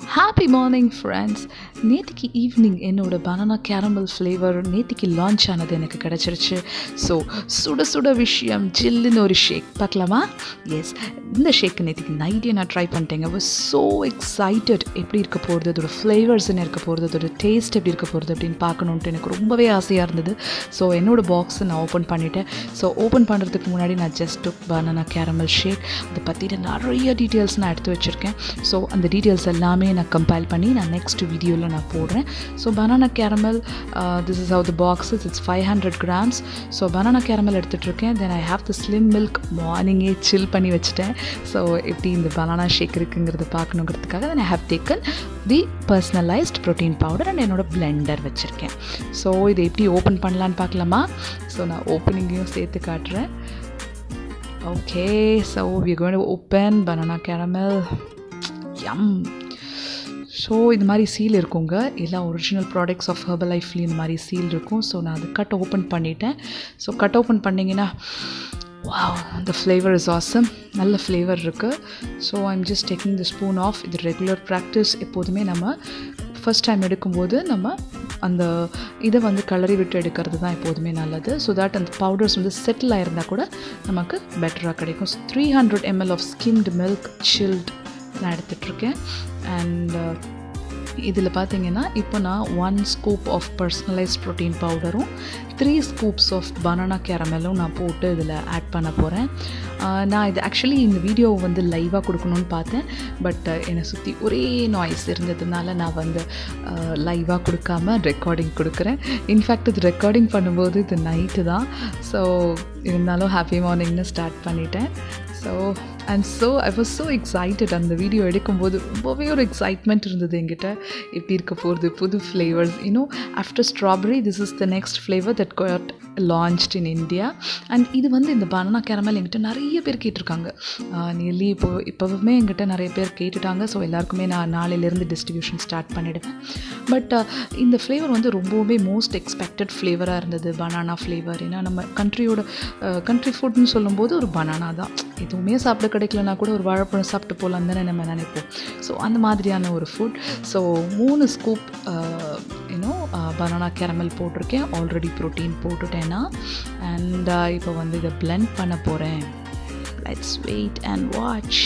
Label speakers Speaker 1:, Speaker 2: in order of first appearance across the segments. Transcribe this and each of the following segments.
Speaker 1: happy morning friends நேற்றுக்கு evening என்னோட banana caramel flavour நேற்றுக்கு லான்ச் ஆனது எனக்கு கிடச்சிருச்சு ஸோ சுட சுட விஷயம் ஜில்லுன்னு ஒரு ஷேக் பார்க்கலாமா எஸ் இந்த ஷேக் நேற்றுக்கு நைட்டே நான் ட்ரை பண்ணிட்டேங்க was ஸோ எக்ஸைட்டட் எப்படி இருக்க போகிறது அதோட ஃப்ளேவர்ஸ் என்ன இருக்க போகிறது அதோட டேஸ்ட் எப்படி இருக்க போகிறது அப்படின்னு பார்க்கணுன்ட்டு எனக்கு ரொம்பவே ஆசையாக இருந்தது ஸோ என்னோடய பாக்ஸை நான் ஓப்பன் பண்ணிட்டேன் ஸோ ஓப்பன் பண்ணுறதுக்கு முன்னாடி நான் ஜஸ்ட் பனானா கேரமல் ஷேக் அதை பற்றின நிறைய டீட்டெயில்ஸ் நான் எடுத்து வச்சுருக்கேன் ஸோ அந்த டீட்டெயில்ஸ் எல்லாமே நான் கம்பைல் பண்ணி நான் நெக்ஸ்ட் வீடியோவில் நான் போடுறேன் so banana caramel this is how the boxes it's five hundred grams so banana caramel எடுத்துகிட்ருக்கேன் then I have the slim milk மார்னிங்கே சில் பண்ணி வச்சுட்டேன் ஸோ எப்படி இந்த பனானா ஷேக் இருக்குங்கிறத பார்க்கணுங்கிறதுக்காக then I have taken the personalised protein powder and என்னோடய blender வச்சுருக்கேன் ஸோ இதை எப்படி ஓப்பன் பண்ணலான்னு பார்க்கலாமா ஸோ நான் ஓப்பனிங்கையும் சேர்த்து காட்டுறேன் okay so we going open banana caramel yum so இது மாதிரி சீல் இருக்குங்க எல்லா ஒரிஜினல் ப்ராடக்ட்ஸ் ஆஃப் ஹர்பல் லைஃப்லேயும் இந்த மாதிரி சீல் இருக்கும் ஸோ நான் அது கட் ஓப்பன் பண்ணிட்டேன் ஸோ கட் ஓப்பன் பண்ணிங்கன்னா வாவ் அந்த ஃப்ளேவர் இஸ் ஆசம் நல்ல ஃப்ளேவர் இருக்குது so I'm just taking the spoon of இது ரெகுலர் ப்ராக்டிஸ் எப்போதுமே நம்ம ஃபஸ்ட் டைம் எடுக்கும்போது நம்ம அந்த இதை வந்து கலரி விட்டு எடுக்கிறது தான் எப்போதுமே நல்லது ஸோ தட் அந்த பவுடர்ஸ் வந்து செட்டில் ஆயிருந்தால் கூட நமக்கு பெட்டராக கிடைக்கும் three hundred ML of skimmed milk chilled நான் எடுத்துகிட்ருக்கேன் அண்ட் இதில் பார்த்தீங்கன்னா இப்போ நான் one scoop of personalised protein பவுடரும் த்ரீ ஸ்கூப்ஸ் ஆஃப் பனானா கேரமெலும் நான் போட்டு இதில் ஆட் பண்ண போகிறேன் நான் இது ஆக்சுவலி இந்த வீடியோவை வந்து லைவாக கொடுக்கணும்னு பார்த்தேன் பட் என்னை சுற்றி ஒரே நாய்ஸ் இருந்ததுனால நான் வந்து லைவாக கொடுக்காம ரெக்கார்டிங் கொடுக்குறேன் இன்ஃபேக்ட் இது ரெக்கார்டிங் பண்ணும்போது இது நைட்டு தான் ஸோ இருந்தாலும் ஹாப்பி மார்னிங்னு ஸ்டார்ட் பண்ணிட்டேன் so and so I was so excited அந்த வீடியோ எடுக்கும்போது ரொம்பவே ஒரு எக்ஸைட்மெண்ட் இருந்தது என்கிட்ட எப்படி இருக்க போகிறது புது ஃப்ளேவர்ஸ் இன்னும் after strawberry this is the next flavour that got launched in India and இது வந்து இந்த பனானா கேரமல் என்கிட்ட நிறைய பேர் கேட்டிருக்காங்க நியர்லி இப்போ இப்போவுமே என்கிட்ட நிறைய பேர் கேட்டுட்டாங்க ஸோ எல்லாருக்குமே நான் நாளையிலேருந்து டிஸ்ட்ரிபியூஷன் ஸ்டார்ட் பண்ணிவிடுவேன் பட் இந்த ஃப்ளேவர் வந்து ரொம்பவே மோஸ்ட் எக்ஸ்பெக்டட் ஃப்ளேவராக இருந்தது பனானா ஃப்ளேவர் ஏன்னா நம்ம கண்ட்ரியோட கண்ட்ரி ஃபுட்னு சொல்லும்போது ஒரு பனானா தான் எதுவுமே சாப்பிட கிடைக்கலனா கூட ஒரு வாழைப்பழம் சாப்பிட்டு போகலாம் தானே நம்ம நினைப்போம் ஸோ அந்த மாதிரியான ஒரு ஃபுட் ஸோ மூணு ஸ்கூப் இன்னும் பனானா கேரமல் போட்டிருக்கேன் ஆல்ரெடி ப்ரோட்டீன் போட்டுட்டேன்னா அண்ட் இப்போ வந்து இதை பிளெண்ட் பண்ண போகிறேன் let's wait and watch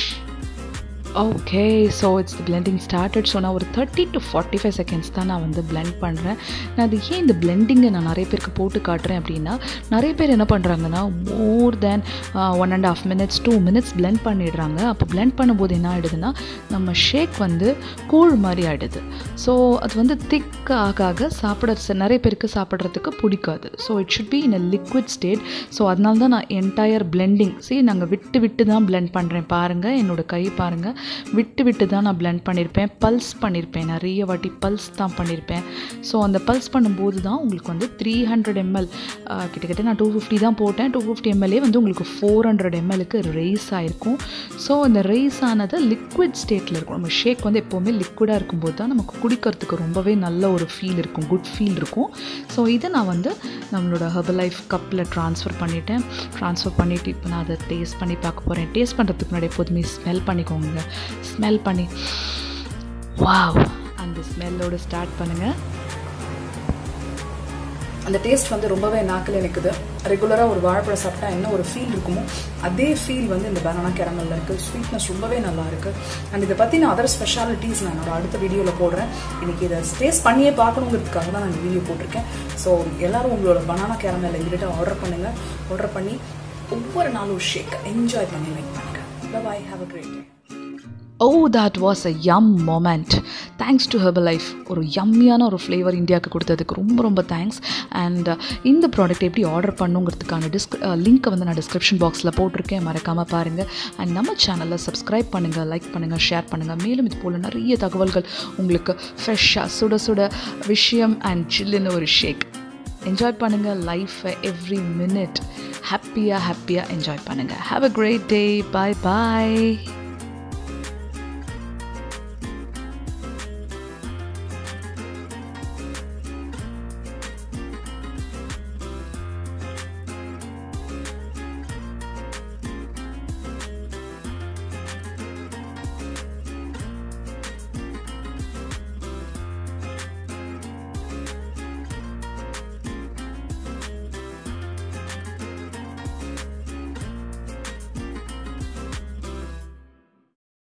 Speaker 1: okay so it's the blending started so நான் ஒரு thirty to forty five seconds தான் நான் வந்து பிளெண்ட் பண்ணுறேன் நான் அது ஏன் இந்த பிளெண்டிங்கை நான் நிறைய பேருக்கு போட்டு காட்டுறேன் அப்படின்னா நிறைய பேர் என்ன பண்ணுறாங்கன்னா more than one and half minutes two minutes blend பண்ணிடுறாங்க அப்போ பிளெண்ட் பண்ணும்போது என்ன ஆகிடுதுன்னா நம்ம ஷேக் வந்து கூழ் மாதிரி ஆகிடுது ஸோ அது வந்து திக் ஆக ஆக சாப்பிட நிறைய பேருக்கு சாப்பிட்றதுக்கு பிடிக்காது so it should be in a liquid state so அதனால தான் நான் என்டையர் பிளெண்டிங் சரி நாங்கள் விட்டு விட்டு தான் பிளெண்ட் பண்ணுறேன் பாருங்கள் என்னோடய கை பாருங்கள் விட்டு விட்டு தான் நான் பிளெண்ட் பண்ணியிருப்பேன் பல்ஸ் பண்ணியிருப்பேன் நிறைய வாட்டி பல்ஸ் தான் பண்ணியிருப்பேன் ஸோ அந்த பல்ஸ் பண்ணும்போது தான் உங்களுக்கு வந்து த்ரீ ஹண்ட்ரட் எம்எல் கிட்டத்தட்ட நான் டூ ஃபிஃப்டி தான் போட்டேன் டூ ஃபிஃப்டி எம்எல்ஏ வந்து உங்களுக்கு ஃபோர் ஹண்ட்ரட் எம்எலுக்கு ரைஸ் ஆகிருக்கும் ஸோ அந்த ரைஸ் ஆனது லிக்விட் ஸ்டேட்டில் இருக்கும் நம்ம ஷேக் வந்து எப்போவுமே லிக்விடாக இருக்கும்போது தான் நமக்கு குடிக்கிறதுக்கு ரொம்பவே நல்ல ஒரு ஃபீல் இருக்கும் குட் ஃபீல் இருக்கும் ஸோ இதை நான் வந்து நம்மளோட ஹெர்பல் லைஃப் கப்பில் ட்ரான்ஸ்ஃபர் பண்ணிவிட்டேன் ட்ரான்ஸ்ஃபர் பண்ணிவிட்டு இப்போ நான் அதை டேஸ்ட் பண்ணி பார்க்க போகிறேன் டேஸ்ட் பண்ணுறதுக்கு முன்னாடி எப்போதுமே ஸ்மெல் பண்ணிக்கோங்க ஸ்மெல் பண்ணி வாவ் அந்த ஸ்மெல்லோடு ஸ்டார்ட் பண்ணுங்கள் அந்த டேஸ்ட் வந்து ரொம்பவே நாக்கில் எனக்குது ரெகுலராக ஒரு வாழைப்பழம் சாப்பிட்டா என்ன ஒரு ஃபீல் இருக்குமோ அதே ஃபீல் வந்து இந்த பனானா கேரமலில் இருக்குது ஸ்வீட்னஸ் ரொம்பவே நல்லா இருக்குது அண்ட் இதை பற்றி நான் அதர் ஸ்பெஷாலிட்டிஸ் நான் என்னோட அடுத்த வீடியோவில் போடுறேன் இன்னைக்கு இதை டேஸ்ட் பண்ணியே பார்க்கணுங்கிறதுக்காக தான் நான் இந்த வீடியோ போட்டிருக்கேன் ஸோ எல்லாரும் உங்களோட பனானா கேரமல் எங்கிட்ட ஆர்டர் பண்ணுங்கள் ஆர்டர் பண்ணி ஒவ்வொரு நாளும் ஷேக் என்ஜாய் பண்ணி லைக் பண்ணுங்கள் bye have a great day oh that was a yum moment thanks to Herbalife ஒரு யம்மியான ஒரு ஃப்ளேவர் இந்தியாவுக்கு கொடுத்ததுக்கு ரொம்ப ரொம்ப தேங்க்ஸ் அண்ட் இந்த ப்ராடக்ட் எப்படி ஆர்டர் பண்ணுங்கிறதுக்கான டிஸ்க் லிங்க்கை வந்து நான் டிஸ்கிரிப்ஷன் பாக்ஸில் போட்டிருக்கேன் மறக்காமல் பாருங்கள் அண்ட் நம்ம சேனலில் சப்ஸ்கிரைப் பண்ணுங்கள் லைக் பண்ணுங்கள் ஷேர் பண்ணுங்கள் மேலும் இது போல் நிறைய தகவல்கள் உங்களுக்கு ஃப்ரெஷ்ஷாக சுட சுட விஷயம் அண்ட் ஜில்லுன்னு ஒரு ஷேக் என்ஜாய் பண்ணுங்கள் லைஃப்பை எவ்ரி மினிட் ஹாப்பியாக ஹாப்பியாக என்ஜாய் பண்ணுங்கள் have a great day bye bye